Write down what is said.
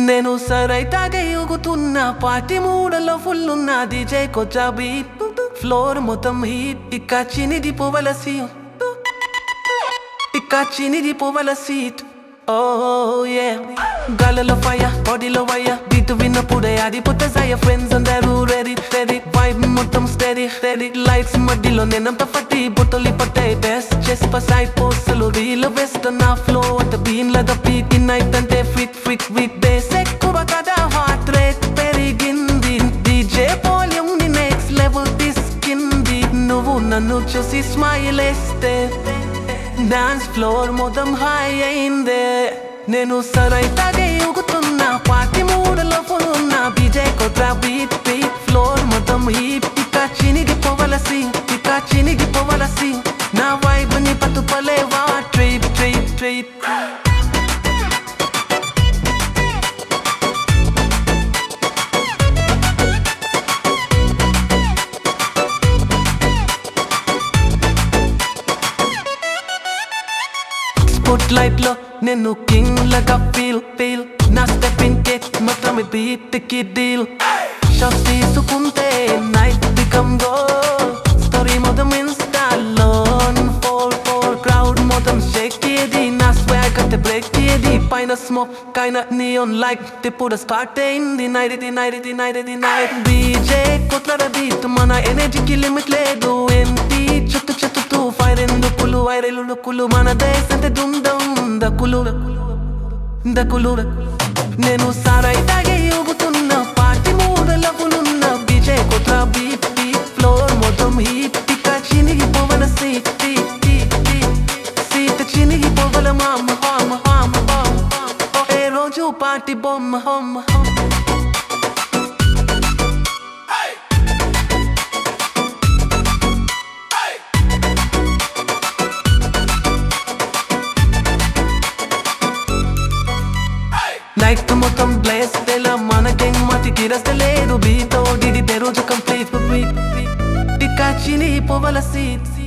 నేను సరైతాగా ఊగుతున్నా పార్టీ మూడలో ఫుల్ ఉన్న డీజే కొచ్చా బీట్ ఫ్లోర్ మొత్తం హీట్ ఇక్క చినిది పువ్వుల సీట్ ఇక్క చినిది పువ్వుల సీట్ ఓ ఏ గాలలో ఫైర్ బాడీలో వయ్య బీట్ విన్నప్పుడే ఆడిపోతే సయ్య ఫ్రెండ్స్ అందరూ రెడీ రెడీ వైబ్ మొత్తం స్టడీ రెడీ లైట్స్ మధ్యలో నేనంత పట్టి బుట్టలి పట్టే బెస్ట్ చేసి పసాయి పోస్టులు వీలు బెస్ట్ నా ఫ్లో అంటే బీన్ల తప్పి నైట్ అంటే ఫిట్ ఫిట్ విత్ బేస్ ఎక్కువ కదా హార్ట్ రేట్ పెరిగింది డీజే వాల్యూమ్ ని నెక్స్ట్ లెవెల్ తీసుకింది నువ్వు నన్ను చూసి స్మైల్ వేస్తే డాన్స్ ఫ్లోర్ మొత్తం హై అయిందే నేను సరైతాగే ఊగుతున్నా పార్టీ మూడలో ఫుల్ ఉన్నా బీజే కొత్త బీట్ బీట్ ఫ్లోర్ మొత్తం హీట్ ఇక చినిగి పోవలసి ఇక చినిగి పోవలసి నా వైబ్ ని పట్టుపలేవా treat treat treat spotlight లో నేను కింగ్ లాగా ఫీల్ ఫీల్ నా స్టెప్పింగ్ కేక్ మాత్రమే బీట్ కి డీల్ షాట్స్ తీసుకుంటే నైట్ బికమ్ గో స్టోరీ మొత్తం ఇన్స్టాలో ఫోర్ ఫోర్ క్రౌడ్ మొత్తం షేక్ ఏది నా స్వాగ్ అంటే బ్రేక్ ఏది పైన స్మోక్ కైన నియోన్ లైక్ ఇప్పుడు స్టార్ట్ అయింది నైట్ ఇది నైట్ ఇది నైట్ ఇది నైట్ బీజే కొట్ల బీట్ మన ఎనర్జీకి లిమిట్ లేదు ఏంటి చుట్టూ చుట్టూ ఫైర్ ఎందుకులు వైరలు నొక్కులు మన దేశంటే దుందం దక్కులు దక్కులు నేను సారాయి తాగే ఊగుతున్న పార్టీ మూడల పులున్న బీజే కొట్ల బీట్ బీట్ ఫ్లోర్ మొత్తం హీట్ ఇక చినిగి పోవల సీట్ సీట్ చినిగి పోవల మామ హామ హామ హామ ఏ రోజు పార్టీ బొమ్మ హొమ్మ హొమ్మ నైట్ మొత్తం బ్లేస్ తెల మనకేం మతికి రస్తలేదు బీతో డిడి తెరోజు కంప్లీట్ టికా చిని పోవల సీట్